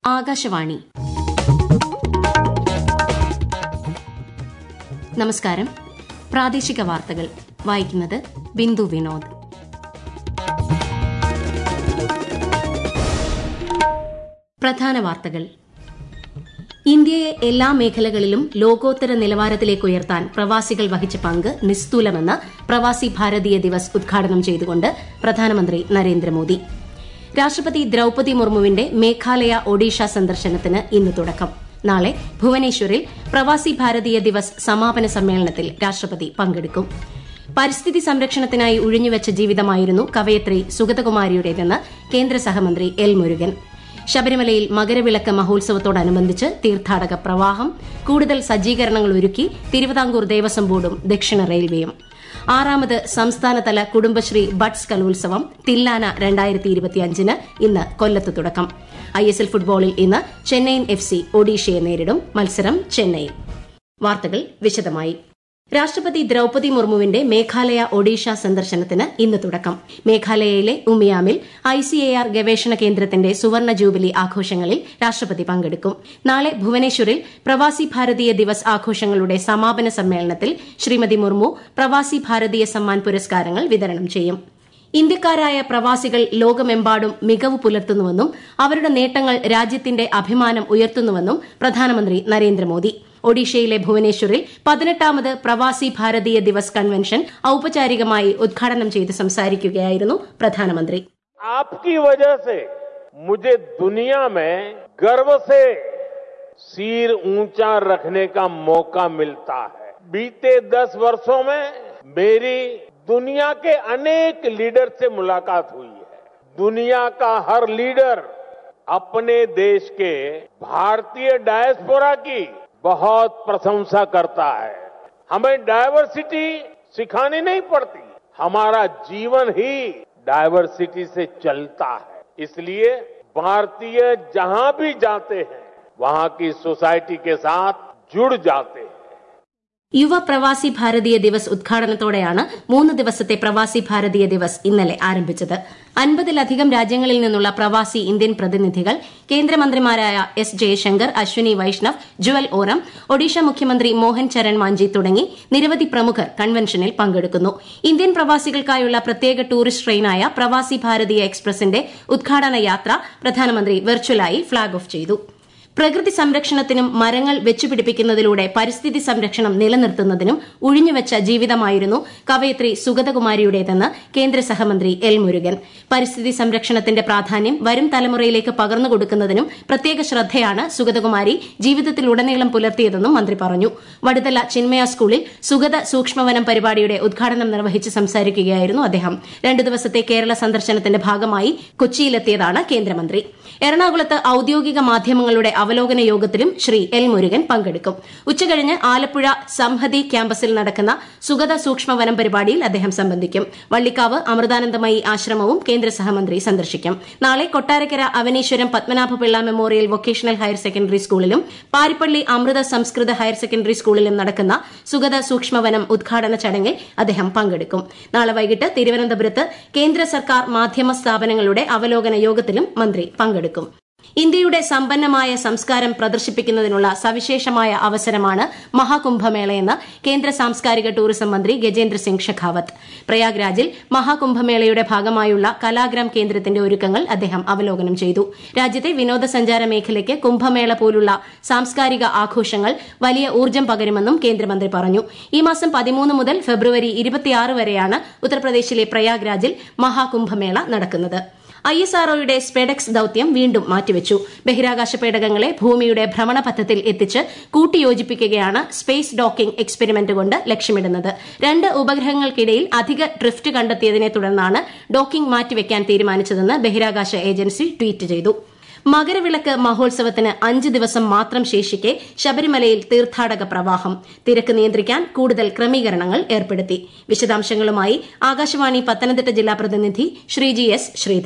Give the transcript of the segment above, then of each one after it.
ആകാശവാണി നമസ്കാരം പ്രാദേശിക വാർത്തകൾ വായിക്കുന്നത് ബിന്ദു വിനോദ് പ്രധാന വാർത്തകൾ ഇന്ത്യയെ എല്ലാ മേഖലകളിലും ലോകോത്തര നിലവാരത്തിലേക്ക് ഉയർത്താൻ പ്രവാസികൾ വഹിച്ച പങ്ക് നിസ്തൂലമെന്ന് പ്രവാസി ഭാരതീയ ദിവസ് ഉദ്ഘാടനം ചെയ്തുകൊണ്ട് പ്രധാനമന്ത്രി നരേന്ദ്രമോദി രാഷ്ട്രപതി ദ്രൌപതി മുർമുവിന്റെ മേഘാലയ ഒഡീഷ സന്ദർശനത്തിന് ഇന്ന് തുടക്കം നാളെ ഭുവനേശ്വറിൽ പ്രവാസി ഭാരതീയ ദിവസ് സമാപന സമ്മേളനത്തിൽ രാഷ്ട്രപതി പങ്കെടുക്കും പരിസ്ഥിതി സംരക്ഷണത്തിനായി ഉഴിഞ്ഞുവച്ച ജീവിതമായിരുന്നു കവയത്രി സുഗതകുമാരിയുടേതെന്ന് കേന്ദ്ര സഹമന്ത്രി എൽ മുരുകൻ ശബരിമലയിൽ മകരവിളക്ക് മഹോത്സവത്തോടനുബന്ധിച്ച് തീർത്ഥാടക പ്രവാഹം കൂടുതൽ സജ്ജീകരണങ്ങൾ ഒരുക്കി തിരുവിതാംകൂർ ദേവസ്വം ബോർഡും ദക്ഷിണ റെയിൽവേയും ആറാമത് സംസ്ഥാനതല കുടുംബശ്രീ ബഡ്സ് കലോത്സവം തില്ലാന രണ്ടായിരത്തി ഇരുപത്തിയഞ്ചിന് ഇന്ന് കൊല്ലത്ത് തുടക്കം ഐ എസ് എൽ ഫുട്ബോളിൽ ഇന്ന് ചെന്നൈയിൻ എഫ് സി ഒഡീഷയെ നേരിടും മത്സരം ചെന്നൈയിൽ വാർത്തകൾ വിശദമായി രാഷ്ട്രപതി ദ്രൌപതി മുർമുവിന്റെ മേഘാലയ ഒഡീഷ സന്ദർശനത്തിന് ഇന്ന് തുടക്കം മേഘാലയയിലെ ഉമിയാമിൽ ഐസിഎആർ ഗവേഷണ കേന്ദ്രത്തിന്റെ സുവർണ ജൂബിലി ആഘോഷങ്ങളിൽ രാഷ്ട്രപതി പങ്കെടുക്കും നാളെ ഭുവനേശ്വറിൽ പ്രവാസി ഭാരതീയ ദിവസ് ആഘോഷങ്ങളുടെ സമാപന സമ്മേളനത്തിൽ ശ്രീമതി മുർമു പ്രവാസി ഭാരതീയ സമ്മാൻ പുരസ്കാരങ്ങൾ വിതരണം ചെയ്യും ഇന്ത്യക്കാരായ പ്രവാസികൾ ലോകമെമ്പാടും മികവ് പുലർത്തുന്നുവെന്നും അവരുടെ നേട്ടങ്ങൾ രാജ്യത്തിന്റെ അഭിമാനം ഉയർത്തുന്നുവെന്നും പ്രധാനമന്ത്രി നരേന്ദ്രമോദി ഒഡീഷയിലെ ഭുവനേശ്വറിൽ പതിനെട്ടാമത് പ്രവാസി ഭാരതീയ ദിവസ് കൺവെൻഷൻ ഔപചാരികമായി ഉദ്ഘാടനം ചെയ്ത് സംസാരിക്കുകയായിരുന്നു പ്രധാനമന്ത്രി आपकी वजह से मुझे दुनिया में गर्व से सिर ऊंचा रखने का मौका मिलता है बीते दस वर्षों में मेरी दुनिया के अनेक लीडर से मुलाकात हुई है दुनिया का हर लीडर अपने देश के भारतीय डायस्पोरा की बहुत प्रशंसा करता है हमें डायवर्सिटी सिखानी नहीं पड़ती हमारा जीवन ही डायवर्सिटी से चलता है इसलिए भारतीय जहां भी जाते हैं वहां की सोसाइटी के साथ जुड़ जाते हैं യുവ പ്രവാസി ഭാരതീയ ദിവസ് ഉദ്ഘാടനത്തോടെയാണ് മൂന്ന് ദിവസത്തെ പ്രവാസി ഭാരതീയ ദിവസ് ഇന്നലെ ആരംഭിച്ചത് അൻപതിലധികം രാജ്യങ്ങളിൽ നിന്നുള്ള പ്രവാസി ഇന്ത്യൻ പ്രതിനിധികൾ കേന്ദ്രമന്ത്രിമാരായ എസ് ജയശങ്കർ അശ്വിനി വൈഷ്ണവ് ജുവൽ ഓറം ഒഡീഷ മുഖ്യമന്ത്രി മോഹൻ ചരൺ മാഞ്ചി തുടങ്ങി നിരവധി പ്രമുഖർ കൺവെൻഷനിൽ പങ്കെടുക്കുന്നു ഇന്ത്യൻ പ്രവാസികൾക്കായുള്ള പ്രത്യേക ടൂറിസ്റ്റ് ട്രെയിനായ പ്രവാസി ഭാരതീയ എക്സ്പ്രസിന്റെ ഉദ്ഘാടന യാത്ര പ്രധാനമന്ത്രി വെർച്വലായി ഫ്ളാഗ് ഓഫ് ചെയ്തു പ്രകൃതി സംരക്ഷണത്തിനും മരങ്ങൾ വെച്ചുപിടിപ്പിക്കുന്നതിലൂടെ പരിസ്ഥിതി സംരക്ഷണം നിലനിർത്തുന്നതിനും ഉഴിഞ്ഞുവച്ച ജീവിതമായിരുന്നു കവയത്രി സുഗതകുമാരിയുടേതെന്ന് കേന്ദ്ര സഹമന്ത്രി എൽ മുരുകൻ പരിസ്ഥിതി സംരക്ഷണത്തിന്റെ പ്രാധാന്യം വരും തലമുറയിലേക്ക് പകർന്നു കൊടുക്കുന്നതിനും പ്രത്യേക ശ്രദ്ധയാണ് സുഗതകുമാരി ജീവിതത്തിലുടനീളം പുലർത്തിയതെന്നും മന്ത്രി പറഞ്ഞു വടുതല ചിന്മയ സ്കൂളിൽ സുഗത സൂക്ഷ്മവനം പരിപാടിയുടെ ഉദ്ഘാടനം നിർവഹിച്ച് സംസാരിക്കുകയായിരുന്നു അദ്ദേഹം രണ്ടു ദിവസത്തെ കേരള സന്ദർശനത്തിന്റെ ഭാഗമായി കൊച്ചിയിലെത്തിയതാണ് കേന്ദ്രമന്ത്രി എറണാകുളത്ത് ഔദ്യോഗിക മാധ്യമങ്ങളുടെ അവലോകന യോഗത്തിലും ശ്രീ എൽ മുരുകൻ പങ്കെടുക്കും ഉച്ചകഴിഞ്ഞ് ആലപ്പുഴ സംഹതി ക്യാമ്പസിൽ നടക്കുന്ന സുഗത സൂക്ഷ്മവനം പരിപാടിയിൽ അദ്ദേഹം സംബന്ധിക്കും വള്ളിക്കാവ് അമൃതാനന്ദമയി ആശ്രമവും കേന്ദ്ര സഹമന്ത്രി സന്ദർശിക്കും നാളെ Kottarakkara Avaneeswaram Padmanabhapillai memorial vocational higher secondary സ്കൂളിലും പാരിപ്പള്ളി അമൃത സംസ്കൃത ഹയർ സെക്കൻഡറി സ്കൂളിലും നടക്കുന്ന സുഗത സൂക്ഷ്മവനം ഉദ്ഘാടന ചടങ്ങിൽ അദ്ദേഹം പങ്കെടുക്കും നാളെ വൈകിട്ട് തിരുവനന്തപുരത്ത് കേന്ദ്ര സർക്കാർ മാധ്യമ സ്ഥാപനങ്ങളുടെ അവലോകന യോഗത്തിലും മന്ത്രി പങ്കെടുക്കും ഇന്ത്യയുടെ സമ്പന്നമായ സംസ്കാരം പ്രദർശിപ്പിക്കുന്നതിനുള്ള സവിശേഷമായ അവസരമാണ് മഹാകുംഭമേളയെന്ന് കേന്ദ്ര സാംസ്കാരിക ടൂറിസം മന്ത്രി ഗജേന്ദ്ര സിംഗ് ഷെഖാവത്ത് പ്രയാഗ്രാജിൽ മഹാകുംഭമേളയുടെ ഭാഗമായുള്ള കലാഗ്രാം കേന്ദ്രത്തിന്റെ ഒരുക്കങ്ങൾ അദ്ദേഹം അവലോകനം ചെയ്തു രാജ്യത്തെ വിനോദസഞ്ചാര മേഖലയ്ക്ക് കുംഭമേള പോലുള്ള സാംസ്കാരിക ആഘോഷങ്ങൾ വലിയ ഊർജ്ജം പകരുമെന്നും കേന്ദ്രമന്ത്രി പറഞ്ഞു ഈ മാസം പതിമൂന്ന് മുതൽ ഫെബ്രുവരി ഇരുപത്തിയാറ് വരെയാണ് ഉത്തർപ്രദേശിലെ പ്രയാഗ്രാജിൽ മഹാകുംഭമേള നടക്കുന്നത് ഐ എസ് ആർഒയുടെ സ്പെഡെക്സ് ദൌത്യം വീണ്ടും മാറ്റിവെച്ചു ബഹിരാകാശ പേടകങ്ങളെ ഭൂമിയുടെ ഭ്രമണപഥത്തിൽ എത്തിച്ച് കൂട്ടിയോജിപ്പിക്കുകയാണ് സ്പേസ് ഡോക്കിംഗ് എക്സ്പെരിമെന്റ് കൊണ്ട് ലക്ഷ്യമിടുന്നത് രണ്ട് ഉപഗ്രഹങ്ങൾക്കിടയിൽ അധിക ഡ്രിഫ്റ്റ് കണ്ടെത്തിയതിനെ തുടർന്നാണ് ഡോക്കിംഗ് മാറ്റിവെക്കാൻ തീരുമാനിച്ചതെന്ന് ബഹിരാകാശ ഏജൻസി ട്വീറ്റ് ചെയ്തു മകരവിളക്ക് മഹോത്സവത്തിന് അഞ്ച് ദിവസം മാത്രം ശേഷിക്കെ ശബരിമലയിൽ തീർത്ഥാടക പ്രവാഹം തിരക്ക് നിയന്ത്രിക്കാൻ കൂടുതൽ ക്രമീകരണങ്ങൾ ഏർപ്പെടുത്തി വിശദാംശങ്ങളുമായി ആകാശവാണി പത്തനംതിട്ട ജില്ലാ പ്രതിനിധി Sreeji S Sreedhar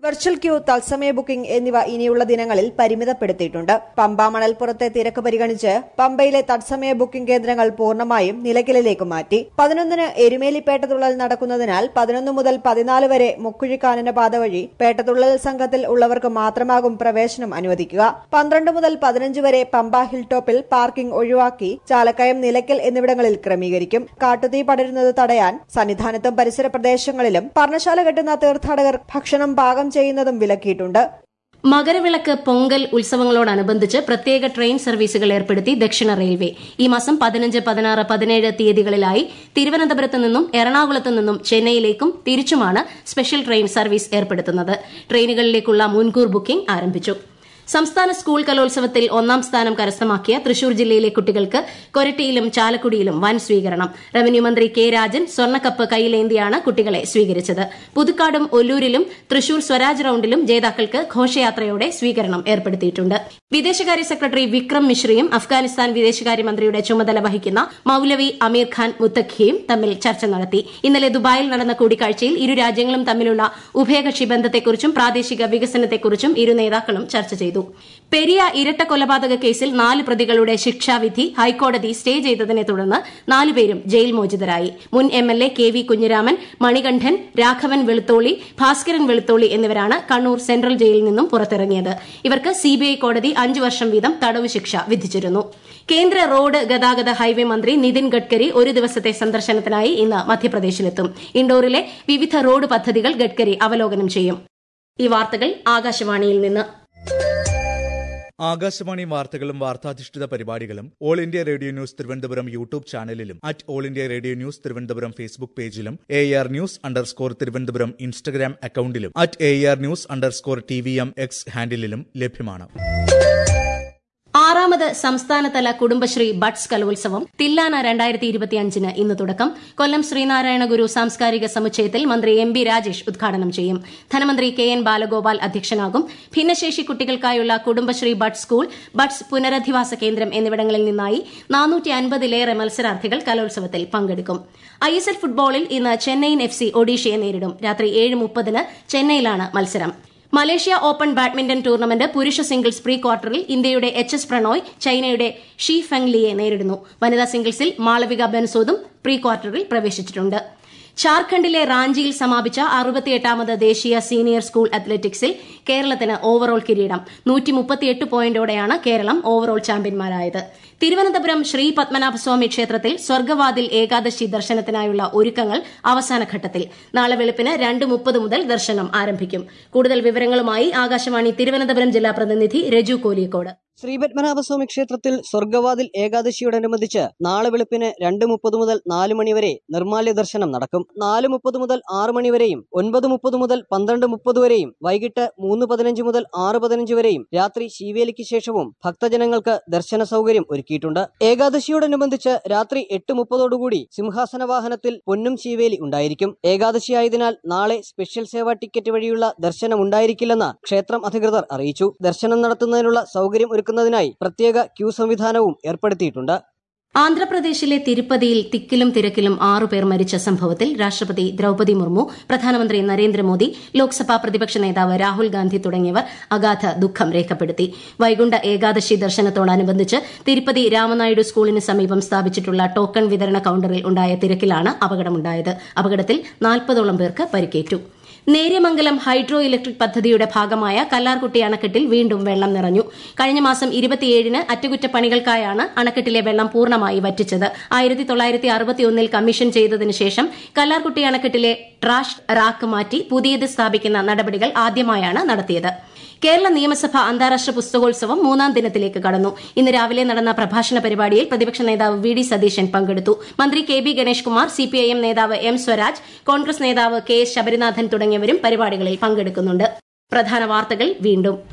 virtual queue തത്സമയ ബുക്കിംഗ് എന്നിവ ഇനിയുള്ള ദിനങ്ങളിൽ പരിമിതപ്പെടുത്തിയിട്ടുണ്ട് പമ്പ മണൽപ്പുറത്തെ തിരക്ക് പരിഗണിച്ച് പമ്പയിലെ തത്സമയ ബുക്കിംഗ് കേന്ദ്രങ്ങൾ പൂർണ്ണമായും നിലയ്ക്കലിലേക്ക് മാറ്റി പതിനൊന്നിന് എരുമേലി പേട്ടതുള്ളൽ നടക്കുന്നതിനാൽ പതിനൊന്ന് മുതൽ പതിനാല് വരെ മുക്കുഴി കാനനപാത വഴി പേട്ടതുള്ളൽ സംഘത്തിൽ ഉള്ളവർക്ക് മാത്രമാകും പ്രവേശനം അനുവദിക്കുക പന്ത്രണ്ട് മുതൽ പതിനഞ്ച് വരെ പമ്പ ഹിൽ ടോപ്പിൽ പാർക്കിംഗ് ഒഴിവാക്കി ചാലക്കയം നിലയ്ക്കൽ എന്നിവിടങ്ങളിൽ ക്രമീകരിക്കും കാട്ടുതീ പടരുന്നത് തടയാൻ സന്നിധാനത്തും പരിസര പ്രദേശങ്ങളിലും പർണശാല കെട്ടുന്ന തീർത്ഥാടകർ ഭക്ഷണം പാകം ചെയ്യുന്നതും വിലക്കിയിട്ടുണ്ട് മകരവിളക്ക് പൊങ്കൽ ഉത്സവങ്ങളോടനുബന്ധിച്ച് പ്രത്യേക ട്രെയിൻ സർവീസുകൾ ഏർപ്പെടുത്തി ദക്ഷിണ റെയിൽവേ ഈ മാസം പതിനഞ്ച് പതിനാറ് പതിനേഴ് തീയതികളിലായി തിരുവനന്തപുരത്ത് നിന്നും എറണാകുളത്ത് നിന്നും ചെന്നൈയിലേക്കും തിരിച്ചുമാണ് സ്പെഷ്യൽ ട്രെയിൻ സർവീസ് ഏർപ്പെടുത്തുന്നത് ട്രെയിനുകളിലേക്കുള്ള മുൻകൂർ ബുക്കിംഗ് ആരംഭിച്ചു സംസ്ഥാന സ്കൂൾ കലോത്സവത്തിൽ ഒന്നാം സ്ഥാനം കരസ്ഥമാക്കിയ തൃശൂർ ജില്ലയിലെ കുട്ടികൾക്ക് കൊരട്ടിയിലും ചാലക്കുടിയിലും വൻ സ്വീകരണം റവന്യൂ മന്ത്രി കെ രാജൻ സ്വർണ്ണക്കപ്പ് കൈയിലേന്തിയാണ് കുട്ടികളെ സ്വീകരിച്ചത് പുതുക്കാടും ഒല്ലൂരിലും തൃശൂർ സ്വരാജ് റൌണ്ടിലും ജേതാക്കൾക്ക് ഘോഷയാത്രയോടെ സ്വീകരണം ഏർപ്പെടുത്തിയിട്ടുണ്ട് വിദേശകാര്യ സെക്രട്ടറി വിക്രം മിശ്രയും അഫ്ഗാനിസ്ഥാൻ വിദേശകാര്യമന്ത്രിയുടെ ചുമതല വഹിക്കുന്ന മൌലവി അമീർ ഖാൻ മുത്തഖിയും തമ്മിൽ ചർച്ച നടത്തി ഇന്നലെ ദുബായിൽ നടന്ന കൂടിക്കാഴ്ചയിൽ ഇരു രാജ്യങ്ങളും തമ്മിലുള്ള ഉഭയകക്ഷി ബന്ധത്തെക്കുറിച്ചും പ്രാദേശിക വികസനത്തെക്കുറിച്ചും ഇരു നേതാക്കളും ചർച്ച ചെയ്തു പെരിയ ഇരട്ട കൊലപാതക കേസിൽ നാല് പ്രതികളുടെ ശിക്ഷാവിധി ഹൈക്കോടതി സ്റ്റേ ചെയ്തതിനെ തുടർന്ന് നാലുപേരും ജയിൽ മോചിതരായി മുൻ M L A K V Kunhiraman Manikandan Raghavan Velutholi Bhaskaran Velutholi എന്നിവരാണ് കണ്ണൂർ സെൻട്രൽ ജയിലിൽ നിന്നും പുറത്തിറങ്ങിയത് ഇവർക്ക് സിബിഐ കോടതി അഞ്ചു വർഷം വീതം തടവ് ശിക്ഷ വിധിച്ചിരുന്നു കേന്ദ്ര റോഡ് ഗതാഗത ഹൈവേ മന്ത്രി നിതിൻ ഗഡ്കരി ഒരു ദിവസത്തെ സന്ദർശനത്തിനായി ഇന്ന് മധ്യപ്രദേശിലെത്തും ഇൻഡോറിലെ വിവിധ റോഡ് പദ്ധതികൾ ഗഡ്കരി അവലോകനം ചെയ്യും ഈ വാർത്തകൾ ആകാശവാണിയിൽ നിന്ന് ആകാശവാണി വാർത്തകളും വാർത്താധിഷ്ഠിത പരിപാടികളും All India Radio News Thiruvananthapuram YouTube ചാനലിലും at All India Radio News Thiruvananthapuram Facebook പേജിലും A R news underscore Thiruvananthapuram Instagram അക്കൌണ്ടിലും at A R news underscore T V M X ഹാൻഡിലും ലഭ്യമാണ് ആറാമത് സംസ്ഥാനതല കുടുംബശ്രീ ബഡ്സ് കലോത്സവം തില്ലാന രണ്ടായിരത്തി ഇരുപത്തിയഞ്ചിന് ഇന്ന് തുടക്കം കൊല്ലം ശ്രീനാരായണ ഗുരു സാംസ്കാരിക സമുച്ചയത്തിൽ മന്ത്രി എം ബി രാജേഷ് ഉദ്ഘാടനം ചെയ്യും ധനമന്ത്രി കെ എൻ ബാലഗോപാൽ അധ്യക്ഷനാകും ഭിന്നശേഷി കുട്ടികൾക്കായുള്ള കുടുംബശ്രീ ബഡ് സ്കൂൾ ബഡ്സ് പുനരധിവാസ കേന്ദ്രം എന്നിവിടങ്ങളിൽ നിന്നായി നാനൂറ്റി അൻപതിലേറെ മത്സരാർത്ഥികൾ കലോത്സവത്തിൽ പങ്കെടുക്കും ഐ എസ് എൽ ഫുട്ബോളിൽ ഇന്ന് ചെന്നൈയിൻ എഫ് സി ഒഡീഷയെ നേരിടും രാത്രി ഏഴ് മുപ്പതിന് ചെന്നൈയിലാണ് മത്സരം മലേഷ്യ ഓപ്പൺ ബാഡ്മിന്റൺ ടൂർണമെന്റ് പുരുഷ സിംഗിൾസ് പ്രീ ക്വാർട്ടറിൽ ഇന്ത്യയുടെ എച്ച് എസ് പ്രണോയ് ചൈനയുടെ ഷീ ഫെങ് ലിയെ നേരിടുന്നു വനിതാ സിംഗിൾസിൽ മാളവിക ബെൻസോദും പ്രീ ക്വാർട്ടറിൽ പ്രവേശിച്ചിട്ടുണ്ട് ഝാർഖണ്ഡിലെ റാഞ്ചിയിൽ സമാപിച്ച അറുപത്തിയെട്ടാമത് ദേശീയ സീനിയർ സ്കൂൾ അത്ലറ്റിക്സിൽ കേരളത്തിന് ഓവറോൾ കിരീടം നൂറ്റിമുപ്പത്തിയെട്ട് പോയിന്റോടെയാണ് കേരളം ഓവറോൾ ചാമ്പ്യന്മാരായത് തിരുവനന്തപുരം ശ്രീ പത്മനാഭസ്വാമി ക്ഷേത്രത്തിൽ സ്വർഗവാതിൽ ഏകാദശി ദർശനത്തിനായുള്ള ഒരുക്കങ്ങൾ അവസാന ഘട്ടത്തിൽ നാളെ വെളുപ്പിന് രണ്ട് മുപ്പത് മുതൽ ദർശനം ആരംഭിക്കും കൂടുതൽ വിവരങ്ങളുമായി ആകാശവാണി തിരുവനന്തപുരം ജില്ലാ പ്രതിനിധി രജു കോലിയക്കോട് ശ്രീപത്മനാഭസ്വാമി ക്ഷേത്രത്തിൽ സ്വർഗവാതിൽ ഏകാദശിയോടനുബന്ധിച്ച് നാളെ വെളുപ്പിന് രണ്ട് മുപ്പത് മുതൽ നാല് മണിവരെ നിർമാല്യ ദർശനം നടക്കും നാല് മുപ്പത് മുതൽ ആറ് മണിവരെയും ഒൻപത് മുപ്പത് മുതൽ പന്ത്രണ്ട് മുപ്പത് വരെയും വൈകിട്ട് മൂന്ന് പതിനഞ്ച് മുതൽ ആറ് പതിനഞ്ച് വരെയും രാത്രി ശീവേലിക്ക് ശേഷവും ഭക്തജനങ്ങൾക്ക് ദർശന സൗകര്യം ഒരുക്കിയിട്ടുണ്ട് ഏകാദശിയോടനുബന്ധിച്ച് രാത്രി എട്ട് മുപ്പതോടുകൂടി സിംഹാസന വാഹനത്തിൽ പൊന്നും ശീവേലി ഉണ്ടായിരിക്കും ഏകാദശിയായതിനാൽ നാളെ സ്പെഷ്യൽ സേവാ ടിക്കറ്റ് വഴിയുള്ള ദർശനം ഉണ്ടായിരിക്കില്ലെന്ന് ക്ഷേത്രം അധികൃതർ അറിയിച്ചു ദർശനം നടത്തുന്നതിനുള്ള സൗകര്യം ഒരുക്കുന്നതിനായി പ്രത്യേക ക്യൂ സംവിധാനവും ഏർപ്പെടുത്തിയിട്ടുണ്ട് ആന്ധ്രാപ്രദേശിലെ തിരുപ്പതിയിൽ തിക്കിലും തിരക്കിലും ആറുപേർ മരിച്ച സംഭവത്തിൽ രാഷ്ട്രപതി ദ്രൌപതി മുർമു പ്രധാനമന്ത്രി നരേന്ദ്രമോദി ലോക്സഭാ പ്രതിപക്ഷ നേതാവ് രാഹുൽ ഗാന്ധി തുടങ്ങിയവർ അഗാധ ദുഃഖം രേഖപ്പെടുത്തി വൈകുണ്ഠ ഏകാദശി ദർശനത്തോടനുബന്ധിച്ച് തിരുപ്പതി രാമനായിഡു സ്കൂളിന് സമീപം സ്ഥാപിച്ചിട്ടുള്ള ടോക്കൺ വിതരണ കൌണ്ടറിൽ ഉണ്ടായ തിരക്കിലാണ് അപകടമുണ്ടായത് അപകടത്തിൽ നാൽപ്പതോളം പേർക്ക് പരിക്കേറ്റു നേര്യമംഗലം ഹൈഡ്രോ ഇലക്ട്രിക് പദ്ധതിയുടെ ഭാഗമായ കല്ലാർകുട്ടി അണക്കെട്ടിൽ വീണ്ടും വെള്ളം നിറഞ്ഞു കഴിഞ്ഞ മാസം ഇരുപത്തിയേഴിന് അറ്റകുറ്റപ്പണികൾക്കായാണ് അണക്കെട്ടിലെ വെള്ളം പൂർണ്ണമായി വറ്റിച്ചത് ആയിരത്തി തൊള്ളായിരത്തി അറുപത്തിയൊന്നിൽ കമ്മീഷൻ ചെയ്തതിനു ശേഷം കല്ലാർകുട്ടി അണക്കെട്ടിലെ ട്രാഷ് റാക്ക് മാറ്റി പുതിയത് സ്ഥാപിക്കുന്ന നടപടികൾ ആദ്യമായാണ് നടത്തിയത് കേരള നിയമസഭ അന്താരാഷ്ട്ര പുസ്തകോത്സവം മൂന്നാം ദിനത്തിലേക്ക് കടന്നു ഇന്ന് രാവിലെ നടന്ന പ്രഭാഷണ പരിപാടിയിൽ പ്രതിപക്ഷ നേതാവ് വി ഡി സതീശൻ പങ്കെടുത്തു മന്ത്രി K B Ganesh Kumar CPIM നേതാവ് എം സ്വരാജ് കോൺഗ്രസ് നേതാവ് കെ എസ് ശബരിനാഥൻ തുടങ്ങിയവരും പരിപാടികളിൽ പങ്കെടുക്കുന്നുണ്ട് പ്രധാന വാർത്തകൾ വീണ്ടും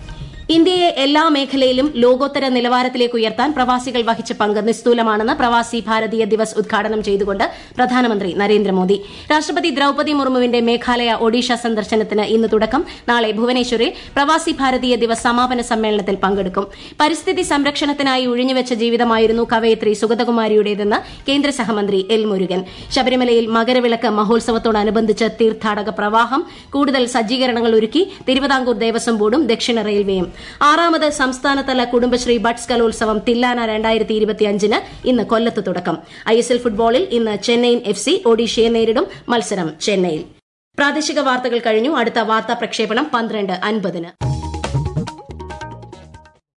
ഇന്ത്യയെ എല്ലാ മേഖലയിലും ലോകോത്തര നിലവാരത്തിലേക്ക് ഉയർത്താൻ പ്രവാസികൾ വഹിച്ച പങ്ക് നിസ്തൂലമാണെന്ന് പ്രവാസി ഭാരതീയ ദിവസ് ഉദ്ഘാടനം ചെയ്തുകൊണ്ട് പ്രധാനമന്ത്രി നരേന്ദ്രമോദി രാഷ്ട്രപതി ദ്രൌപതി മുർമുവിന്റെ മേഘാലയ ഒഡീഷ സന്ദർശനത്തിന് ഇന്ന് തുടക്കം നാളെ ഭുവനേശ്വറിൽ പ്രവാസി ഭാരതീയ ദിവസ് സമാപന സമ്മേളനത്തിൽ പങ്കെടുക്കും പരിസ്ഥിതി സംരക്ഷണത്തിനായി ഒഴിഞ്ഞുവെച്ച ജീവിതമായിരുന്നു കവയിത്രി സുഗതകുമാരിയുടേതെന്ന് കേന്ദ്ര സഹമന്ത്രി എൽ മുരുകൻ ശബരിമലയിൽ മകരവിളക്ക് മഹോത്സവത്തോടനുബന്ധിച്ച് തീർത്ഥാടക പ്രവാഹം കൂടുതൽ സജ്ജീകരണങ്ങൾ ഒരുക്കി തിരുവിതാംകൂർ ദേവസ്വം ബോർഡും ദക്ഷിണ റെയിൽവേയും ആറാമത് സംസ്ഥാനതല കുടുംബശ്രീ ബഡ്സ് കലോത്സവം തില്ലാന രണ്ടായിരത്തി ഇരുപത്തിയഞ്ചിന് ഇന്ന് കൊല്ലത്ത് തുടക്കം ഐ എസ് എൽ ഫുട്ബോളിൽ ഇന്ന് ചെന്നൈയിൻ എഫ് സി ഒഡീഷയെ നേരിടും മത്സരം ചെന്നൈയിൽ പ്രാദേശിക വാർത്തകൾ കഴിഞ്ഞു അടുത്ത വാർത്താ പ്രക്ഷേപണം പന്ത്രണ്ട് അൻപതിന്